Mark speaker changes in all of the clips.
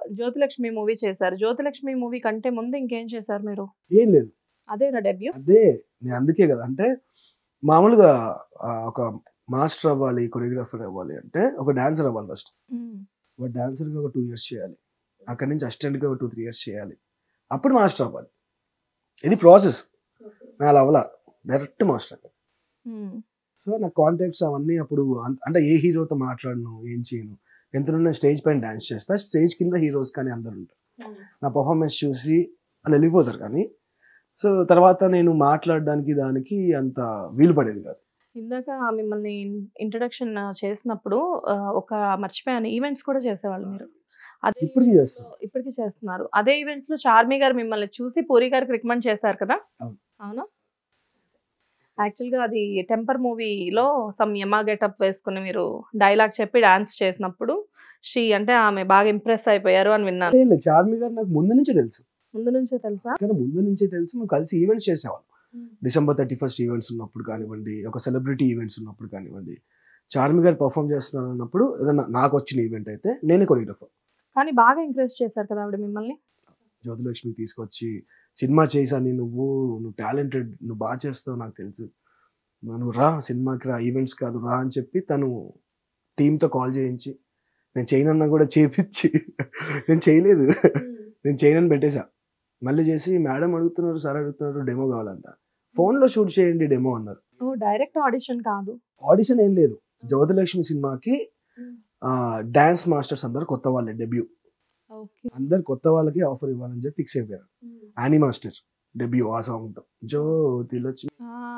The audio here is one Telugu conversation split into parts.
Speaker 1: జ్యోతిలక్ష్మి మూవీ చేశారు జ్యోతిలక్ష్మి మూవీ కంటే ముందు ఇంకేం చేశారు మీరు
Speaker 2: ఏం లేదు
Speaker 1: అదేనా డెబ్యూ
Speaker 2: అదే నేను అందుకే కదా అంటే మామూలుగా ఆ, ఒక మాస్టర్ అవ్వాలి కొరియోగ్రాఫర్ అవ్వాలి అంటే ఒక డాన్సర్ అవ్వాలి ఫస్ట్ ఒక డాన్సర్గా ఒక టూ ఇయర్స్ చేయాలి అక్కడి నుంచి అసిస్టెంట్గా ఒక టూ త్రీ ఇయర్స్ చేయాలి అప్పుడు మాస్టర్ అవ్వాలి ఇది ప్రాసెస్ నేను అలా అవ్వాల డైరెక్ట్ మాస్టర్ సో నా కాంటాక్ట్స్ అవన్నీ అప్పుడు అం- అంటే ఏ హీరోతో మాట్లాడను ఏం చేయను ఎంత స్టేజ్ పైన డాన్స్ చేస్తా స్టేజ్ కింద హీరోస్ కానీ అందరు ఉంటారు నా పర్ఫార్మెన్స్ చూసి అని వెళ్ళిపోతారు కానీ సో తర్వాత నేను మాట్లాడడానికి దానికి అంత వీలు పడేది కాదు
Speaker 1: ఇందాక మిమ్మల్ని ఇంట్రడక్షన్ చేసినప్పుడు ఆ, ఒక మర్చిపోయాను ఈవెంట్స్ కూడా చేసేవాళ్ళు మీరు అదే
Speaker 2: ఇప్పటికీ చేస్తాను
Speaker 1: ఇప్పటికీ చేస్తున్నారు అదే ఈవెంట్స్ లో చార్మి గారు మిమ్మల్ని చూసి పూరి గారికి రికమెండ్ చేశారు కదా
Speaker 2: అవును.
Speaker 1: అవునా యాక్చువల్ గా అది టెంపర్ మూవీలో సమ్ యమా గెటప్ వేసుకుని మీరు డైలాగ్ చెప్పి డాన్స్ చేసినప్పుడు షీ అంటే ఆమె బాగా ఇంప్రెస్ అయిపోయారు అని విన్నాను
Speaker 2: ఏం లేదు చార్మి గారు నాకు ముందు నుంచే తెలుసు
Speaker 1: ముందు నుంచే తెలుసా
Speaker 2: కానీ ముందు నుంచే తెలుసు మేము కలిసి ఈవెంట్స్ చేసేవాళ్ళం డిసెంబర్ థర్టీ ఫస్ట్ ఈవెంట్స్ ఉన్నప్పుడు కానివ్వండి ఒక సెలబ్రిటీ ఈవెంట్స్ ఉన్నప్పుడు కానివ్వండి చార్మి గారు పర్ఫామ్ చేస్తున్నారు అన్నప్పుడు ఏదైనా నాకు వచ్చిన ఈవెంట్ అయితే నేనే కొరియోగ్రాఫర్
Speaker 1: కానీ బాగా ఎంకరేజ్ చేశారు కదా ఆవిడ మిమ్మల్ని
Speaker 2: జ్యోతిలక్ష్మి తీసుకొచ్చి సినిమా చేసాని నువ్వు నువ్వు టాలెంటెడ్ నువ్వు బాగా చేస్తావు నాకు తెలుసు నువ్వు రా సినిమాకి రా ఈవెంట్స్ కాదు రా అని చెప్పి తను టీంతో కాల్ చేయించి నేను చేయనన్నా కూడా చేపించి నేను చేయలేదు నేను చేయనని పెట్టేశా మళ్ళీ చేసి మేడం అడుగుతున్నారు సార్ అడుగుతున్నారు డెమో కావాలంట ఫోన్లో షూట్ చేయండి డెమో అన్నారు
Speaker 1: ఓ డైరెక్ట్ ఆడిషన్ కాదు
Speaker 2: ఆడిషన్ ఏం లేదు జ్యోతిలక్ష్మి సినిమాకి డాన్స్ మాస్టర్స్ అందరు కొత్త వాళ్ళే డెబ్యూ
Speaker 1: ఓకే
Speaker 2: అందరు కొత్త వాళ్ళకి ఆఫర్ ఇవ్వాలని చెప్పి ఫిక్స్ అయిపోయారు యానీ మాస్టర్ డెబ్యూ ఆ సాంగ్ తో జ్యోతిలక్ష్మి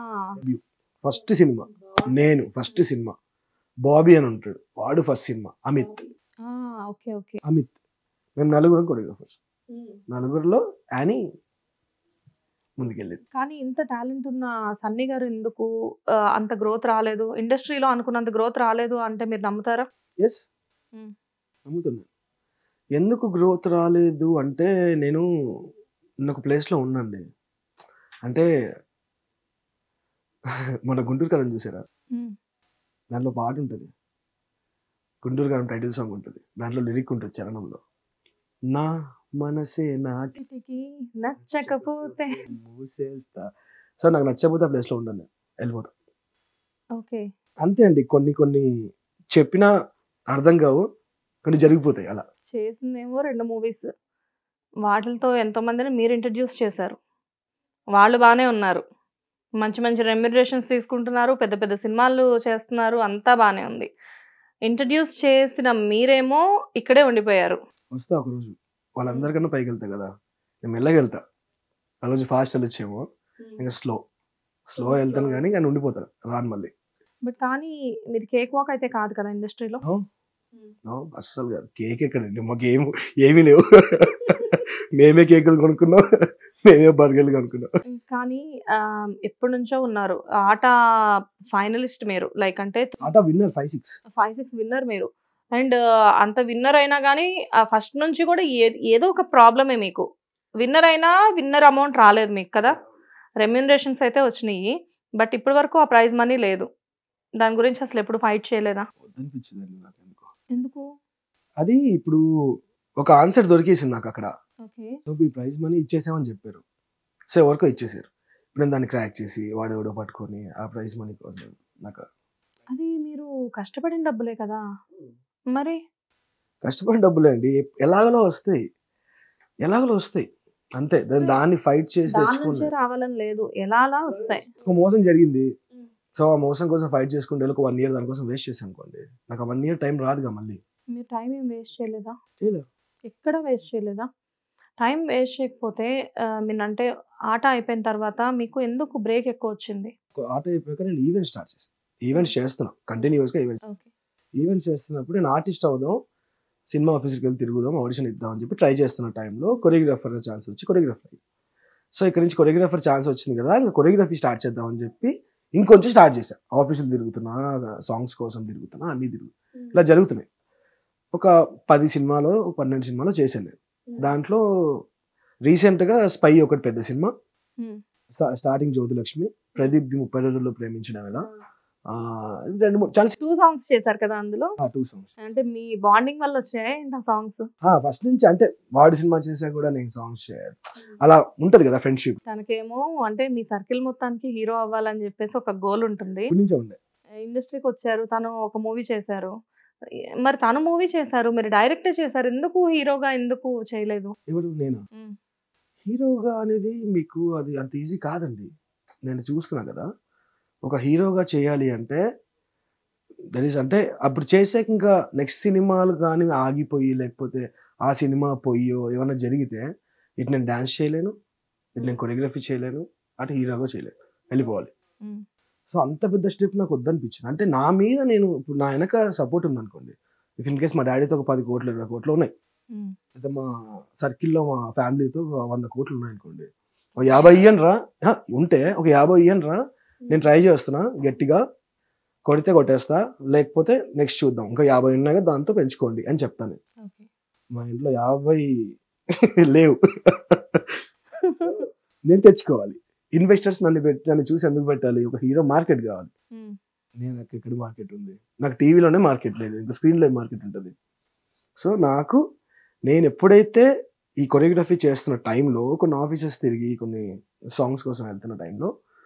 Speaker 2: ఫస్ట్ సినిమా నేను ఫస్ట్ సినిమా బాబీ అని ఉంటాడు వాడు first cinema Amit
Speaker 1: okay okay
Speaker 2: Amit మేము నలుగురం కొరియోగ్రాఫర్స్ నలుగురిలో యానీ ముందుకెళ్ళింది
Speaker 1: కానీ ఇంత టాలెంట్ ఉన్న సన్నీ గారు ఎందుకు ఆ, అంత గ్రోత్ రాలేదు ఇండస్ట్రీలో అనుకున్నంత గ్రోత్ రాలేదు అంటే మీరు నమ్ముతారా
Speaker 2: ఎస్
Speaker 1: Hmm.
Speaker 2: నమ్ముతున్నాను ఎందుకు గ్రోత్ రాలేదు అంటే నేను నేను ఒక ప్లేస్లో ఉన్నాండి అంటే మన గుంటూరు కాలం చూసారా దాంట్లో పాట ఉంటుంది గుంటూరు కాలం టైటిల్ సాంగ్ ఉంటుంది దాంట్లో లిరిక్ ఉంటుంది చరణంలో నా మనసే నాటి
Speaker 1: వీటికి నచ్చకపోతే
Speaker 2: మూసేస్తా సో నాకు నచ్చకపోతే ఆ ప్లేస్లో ఉండను నేను వెళ్ళిపోతా
Speaker 1: ఓకే
Speaker 2: అంతే అండి కొన్ని కొన్ని చెప్పినా అర్థం కావు కొన్ని జరిగిపోతాయి అలా
Speaker 1: చేసిందేమో రెండు మూవీస్ వాటితో ఎంతో మందిని మీరు ఇంట్రడ్యూస్ చేశారు వాళ్ళు బాగానే ఉన్నారు మంచి మంచి రెమ్యునరేషన్స్ తీసుకుంటున్నారు పెద్ద పెద్ద సినిమాలు చేస్తున్నారు అంతా బాగానే ఉంది ఇంట్రడ్యూస్ చేసిన మీరేమో ఇక్కడే ఉండిపోయారు
Speaker 2: వస్తా ఒక రోజు వాళ్ళందరికన్నా పైకి వెళ్తా కదా నేను మెల్లగా వెళ్తా ఆ రోజు ఫాస్ట్ వెళ్ళొచ్చేమో ఇంకా స్లో స్లో వెళ్తాను కానీ కానీ ఉండిపోతాను రాను మళ్ళీ
Speaker 1: బట్ కానీ మీది కేక్ వాక్ అయితే కాదు కదా ఇండస్ట్రీలో
Speaker 2: No, అస్సలు కాదు కేక్ ఎక్కడండి మాకు ఏం ఏమీ లేవు మేమే కేకులు కొనుక్కున్నాం మేమే బర్గర్లు కొనుక్కున్నాం
Speaker 1: కానీ ఆ, ఎప్పటి నుంచో ఉన్నారు ఆట ఫైనలిస్ట్ మీరు లైక్ అంటే
Speaker 2: ఆట winner five six
Speaker 1: five six winner మీరు అండ్ అంత విన్నర్ అయినా కానీ ఫస్ట్ నుంచి కూడా ఏ- ఏదో ఒక ప్రాబ్లమే మీకు విన్నర్ అయినా విన్నర్ అమౌంట్ రాలేదు మీకు కదా రెమ్యూనరేషన్స్ అయితే వచ్చినాయి బట్ ఇప్పటి వరకు ఆ ప్రైజ్ మనీ లేదు దాని గురించి అసలు ఎప్పుడు ఫైట్ చేయలేదా
Speaker 2: వద్దనిపించిందండి నాకు ఎందుకో
Speaker 1: ఎందుకు
Speaker 2: అది ఇప్పుడు ఒక ఆన్సర్ దొరికేసింది నాకు అక్కడ
Speaker 1: ఓకే
Speaker 2: సో ఈ ప్రైజ్ మనీ ఇచ్చేసామని చెప్పారు సో ఎవరికో ఇచ్చేసారు ఇప్పుడు నేను దాన్ని క్రాక్ చేసి వాడు ఎవడో పట్టుకొని ఆ ప్రైజ్ మనీ కోసం నాకు
Speaker 1: అది మీరు కష్టపడిన డబ్బులే కదా మరి
Speaker 2: కష్టపడిన డబ్బులే అండి ఎలాగలో వస్తాయి ఎలాగలో వస్తాయి అంతే దాన్ని దాన్ని ఫైట్ చేసి
Speaker 1: దాని నుంచే
Speaker 2: తెచ్చుకున్నా
Speaker 1: రావాలని లేదు ఎలా అలా వస్తాయి
Speaker 2: ఒక మోసం జరిగింది సో ఆ మోసం కోసం ఫైట్ చేసుకుంటే ఒక వన్ ఇయర్ దానికోసం వేస్ట్ చేశాను అనుకోండి నాకు వన్ ఇయర్ టైం రాదుగా మళ్ళీ
Speaker 1: మీరు టైం ఏం వేస్ట్ చేయలేదా
Speaker 2: చేయలేదు
Speaker 1: ఎక్కడ వేస్ట్ చేయలేదా టైం వేస్ట్ చేయకపోతే ఆ, మీరు అంటే ఆట అయిపోయిన తర్వాత మీకు ఎందుకు బ్రేక్ ఎక్కువ వచ్చింది
Speaker 2: ఒక ఆట అయిపోయాక నేను ఈవెంట్ స్టార్ట్ చేస్తాను ఈవెంట్స్ చేస్తున్నా కంటిన్యూస్గా ఈవెంట్
Speaker 1: ఓకే
Speaker 2: ఈవెంట్స్ చేస్తున్నప్పుడు నేను ఆర్టిస్ట్ అవుదాం సినిమా ఆఫీస్కి వెళ్ళి తిరుగుదాం ఆడిషన్ ఇద్దాం అని చెప్పి ట్రై చేస్తున్న టైంలో కొరియోగ్రాఫర్ ఛాన్స్ వచ్చి కొరియోగ్రాఫర్ సో ఇక్కడ నుంచి కొరియోగ్రాఫర్ ఛాన్స్ వచ్చింది కదా ఇంకా కొరియోగ్రఫీ స్టార్ట్ చేద్దాం అని చెప్పి ఇంకొంచెం స్టార్ట్ చేశా ఆఫీసులు తిరుగుతున్నా సాంగ్స్ కోసం తిరుగుతున్నా అన్నీ తిరుగు ఇలా జరుగుతున్నాయి ఒక పది సినిమాలో ఒక పన్నెండు సినిమాలో చేశాను నేను దాంట్లో రీసెంట్గా స్పై ఒకటి పెద్ద సినిమా
Speaker 1: Hmm.
Speaker 2: స్టా- స్టార్టింగ్ జ్యోతిలక్ష్మి ప్రదీప్ ది ముప్పై రోజుల్లో ప్రేమించడం ఎలా ఆ, రెండు మూడు చాలా
Speaker 1: టూ సాంగ్స్ చేశారు కదా అందులో
Speaker 2: టూ సాంగ్స్
Speaker 1: అంటే మీ బాండింగ్ వల్ల వచ్చాయి ఏంటి ఆ సాంగ్స్
Speaker 2: ఫస్ట్ నుంచి అంటే వాడి సినిమా చేసా కూడా నేను సాంగ్స్ చేయాలి అలా ఉంటది కదా ఫ్రెండ్షిప్
Speaker 1: తనకేమో అంటే మీ సర్కిల్ మొత్తానికి హీరో అవ్వాలని చెప్పేసి ఒక గోల్ ఉంటుంది
Speaker 2: ఇప్పటి నుంచే ఉండే
Speaker 1: ఇండస్ట్రీకి వచ్చారు తను ఒక మూవీ చేశారు మరి తను మూవీ చేశారు మీరు డైరెక్టే చేశారు ఎందుకు హీరోగా ఎందుకు చేయలేదు
Speaker 2: ఎవరు నేను
Speaker 1: మ్మ్.
Speaker 2: హీరోగా అనేది మీకు అది అంత ఈజీ కాదండి నేను చూస్తున్నా కదా ఒక హీరోగా చేయాలి అంటే దట్ ఈస్ అంటే అప్పుడు చేసాక ఇంకా నెక్స్ట్ సినిమాలు కానీ ఆగిపోయి లేకపోతే ఆ సినిమా పోయో ఏమైనా జరిగితే ఇటు నేను డ్యాన్స్ చేయలేను ఇటు నేను కొరియోగ్రఫీ చేయలేను అటు హీరోగా చేయలేను వెళ్ళిపోవాలి
Speaker 1: మ్మ్.
Speaker 2: సో అంత పెద్ద స్టెప్ నాకు వద్దనిపించింది అంటే నా మీద నేను ఇప్పుడు నా వెనక సపోర్ట్ ఉందనుకోండి ఇఫ్ ఇన్ కేస్ మా డాడీతో ఒక పది కోట్లు ఇరవై కోట్లు ఉన్నాయి
Speaker 1: మ్మ్.
Speaker 2: అయితే మా సర్కిల్లో మా ఫ్యామిలీతో ఒక వంద కోట్లు ఉన్నాయనుకోండి ఒక యాభై ఇయ్యను రా ఆ, ఉంటే ఒక యాభై ఇయ్యను రా నేను ట్రై చేస్తున్నా గట్టిగా కొడితే కొట్టేస్తా లేకపోతే నెక్స్ట్ చూద్దాం ఇంకా యాభై ఉన్నాయి కదా దాంతో పెంచుకోండి అని చెప్తాను
Speaker 1: ఓకే
Speaker 2: మా ఇంట్లో యాభై లేవు నేను తెచ్చుకోవాలి ఇన్వెస్టర్స్ నన్ను పెట్టి నన్ను చూసి ఎందుకు పెట్టాలి ఒక హీరో మార్కెట్ కావాలి
Speaker 1: మ్మ్.
Speaker 2: నేను నాకు ఎక్కడ మార్కెట్ ఉంది నాకు టీవీలోనే మార్కెట్ లేదు ఇంకా స్క్రీన్లో మార్కెట్ ఉంటుంది సో నాకు నేను ఎప్పుడైతే ఈ కొరియోగ్రఫీ చేస్తున్న టైంలో కొన్ని ఆఫీసెస్ తిరిగి కొన్ని సాంగ్స్ కోసం వెళ్తున్న టైంలో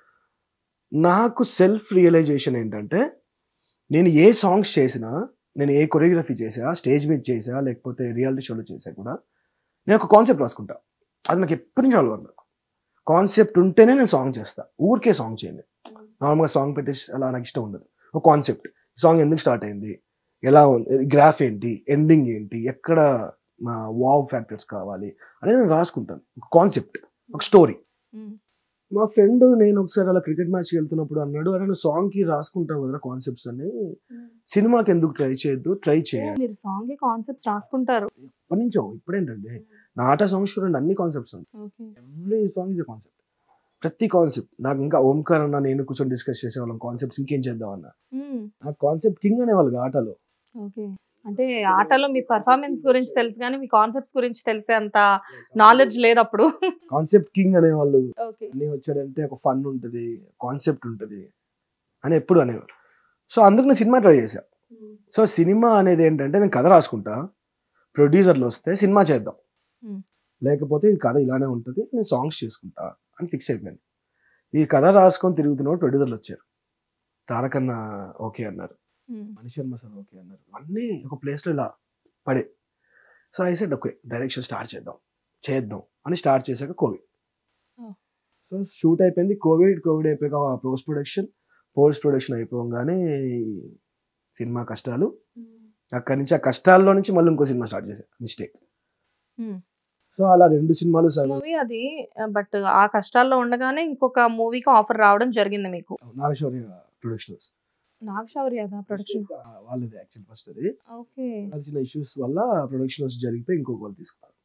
Speaker 2: నాకు సెల్ఫ్ రియలైజేషన్ ఏంటంటే నేను ఏ సాంగ్స్ చేసినా నేను ఏ కొరియోగ్రఫీ చేసా స్టేజ్ మీద చేసా లేకపోతే రియాలిటీ షోలో చేసా కూడా నేను ఒక కాన్సెప్ట్ రాసుకుంటా అది నాకు ఎప్పటి నుంచి అలవాటు నాకు కాన్సెప్ట్ ఉంటేనే నేను సాంగ్ చేస్తా ఊరికే సాంగ్ చేయండి నార్మల్గా సాంగ్ పెట్టేసి అలా నాకు ఇష్టం ఉండదు ఒక కాన్సెప్ట్ సాంగ్ ఎందుకు స్టార్ట్ అయింది ఎలా ఉంది గ్రాఫ్ ఏంటి ఎండింగ్ ఏంటి ఎక్కడ వావ్ ఫ్యాక్టర్స్ కావాలి అనేది నేను రాసుకుంటాను ఒక కాన్సెప్ట్ ఒక స్టోరీ
Speaker 1: మ్మ్.
Speaker 2: మా ఫ్రెండ్ నేను ఒకసారి అలా క్రికెట్ మ్యాచ్కి వెళ్తున్నప్పుడు అన్నాడు అరే నువ్వు సాంగ్కి రాసుకుంటావు కదా కాన్సెప్ట్స్ అని సినిమాకి ఎందుకు ట్రై చేయొద్దు ట్రై చేయాలి
Speaker 1: మీరు సాంగ్ కాన్సెప్ట్స్ రాసుకుంటారు
Speaker 2: ఎప్పటి నుంచో ఇప్పుడేంటండి నాట సాంగ్స్ చూడండి అన్ని కాన్సెప్ట్స్ ఉంటాయి
Speaker 1: okay
Speaker 2: every song is concept ప్రతి కాన్సెప్ట్ నాకు ఇంకా ఓంకార్ అన్న నేను కూర్చొని డిస్కస్ చేసేవాళ్ళం కాన్సెప్ట్స్ ఇంకేం చేద్దాం అన్న
Speaker 1: మ్మ్.
Speaker 2: ఆ కాన్సెప్ట్ కింగ్ అనేవాళ్ళు ఆటలో
Speaker 1: ఓకే అంటే ఆటలో మీ పర్ఫార్మెన్స్ గురించి తెలుసు కానీ మీ కాన్సెప్ట్స్ గురించి తెలిసే అంత నాలెడ్జ్ లేదు అప్పుడు
Speaker 2: కాన్సెప్ట్ కింగ్ అనేవాళ్ళు
Speaker 1: ఓకే
Speaker 2: అన్నీ వచ్చాడంటే ఒక ఫన్ ఉంటుంది కాన్సెప్ట్ ఉంటుంది అని ఎప్పుడు అనేవారు సో అందుకు నేను సినిమా ట్రై చేశా సో సినిమా అనేది ఏంటంటే నేను కథ రాసుకుంటా ప్రొడ్యూసర్లు వస్తే సినిమా చేద్దాం
Speaker 1: Hmm.
Speaker 2: లేకపోతే ఈ కథ ఇలానే ఉంటుంది నేను సాంగ్స్ చేసుకుంటా అని ఫిక్స్ అయిపోయాను ఈ కథ రాసుకొని తిరుగుతున్నప్పుడు ప్రొడ్యూసర్లు వచ్చారు తారకన్న ఓకే అన్నారు మనిషి శర్మ సార్ ఓకే అన్నారు అన్నీ ఒక ప్లేస్లో ఇలా పడే so I said okay direction start చేద్దాం చేద్దాం అని స్టార్ట్ చేశాక కోవిడ్
Speaker 1: Oh.
Speaker 2: సో షూట్ అయిపోయింది కోవిడ్ కోవిడ్ అయిపోయాక పోస్ట్ ప్రొడక్షన్ పోస్ట్ ప్రొడక్షన్ అయిపోగానే సినిమా కష్టాలు అక్కడి నుంచి ఆ కష్టాల్లో నుంచి మళ్ళీ ఇంకో సినిమా స్టార్ట్ చేశాను మిస్టేక్
Speaker 1: Hmm.
Speaker 2: సో అలా రెండు సినిమాలు సగం
Speaker 1: మూవీ అది బట్ ఆ కష్టాల్లో ఉండగానే ఇంకొక మూవీకి ఆఫర్ రావడం జరిగింది మీకు
Speaker 2: నాగశౌర్య ప్రొడక్షన్స్
Speaker 1: నాగశౌర్య ప్రొడక్షన్
Speaker 2: వాళ్ళది యాక్చువల్ ఫస్ట్ అది
Speaker 1: ఓకే
Speaker 2: అది చిన్న ఇష్యూస్ వల్ల ప్రొడక్షన్ జరిగిపోయి ఇంకొక వాళ్ళు తీసుకున్నారు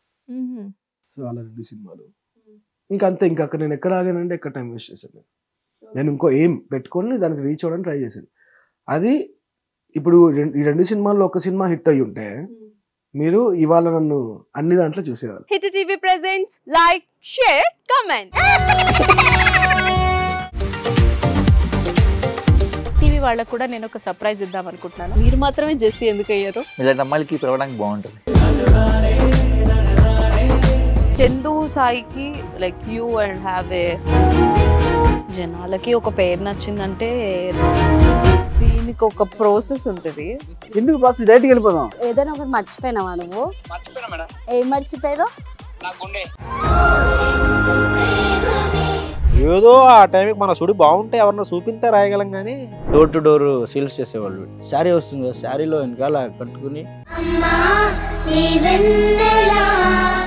Speaker 2: సో అలా రెండు సినిమాలు ఇంకా అంతే ఇంకా అక్కడ నేను ఎక్కడ ఆగానంటే ఎక్కడ టైం వేస్ట్ చేశాను నేను నేను ఇంకో ఏం పెట్టుకొని దానికి రీచ్ అవ్వడానికి ట్రై చేశాను అది ఇప్పుడు రెం- ఈ రెండు సినిమాల్లో ఒక సినిమా హిట్ అయ్యి ఉంటే మీరు ఇవాళ నన్ను అన్ని దాంట్లో చూసేవాళ్ళు
Speaker 3: hit TV presents like share comment
Speaker 4: TV వాళ్ళకు కూడా నేను ఒక సర్ప్రైజ్ ఇద్దాం అనుకుంటున్నాను మీరు మాత్రమే జెస్సీ ఎందుకు అయ్యారు
Speaker 5: ఇలాంటి అమ్మాయిలకి పిలవడానికి బాగుంటుంది
Speaker 4: చందు సాయికి like you and have a జనాలకి ఒక పేరు నచ్చిందంటే దీనికి ఒక ప్రాసెస్ ఉంటుంది
Speaker 6: ఎందుకు బాక్స్ డైరెక్ట్కి వెళ్ళిపోదాం
Speaker 7: ఏదైనా ఒకటి మర్చిపోయినావా నువ్వు ఏం మర్చిపోయావు
Speaker 6: ఏదో ఆ టైంకి మన సుడి బాగుంటే ఎవరన్నా చూపిస్తే రాయగలం కానీ డోర్ టు డోర్ సేల్స్ చేసేవాళ్ళు శారీ వస్తుంది కదా శారీలో వెనకాల కట్టుకుని
Speaker 8: అమ్మా నీ వెన్నెలా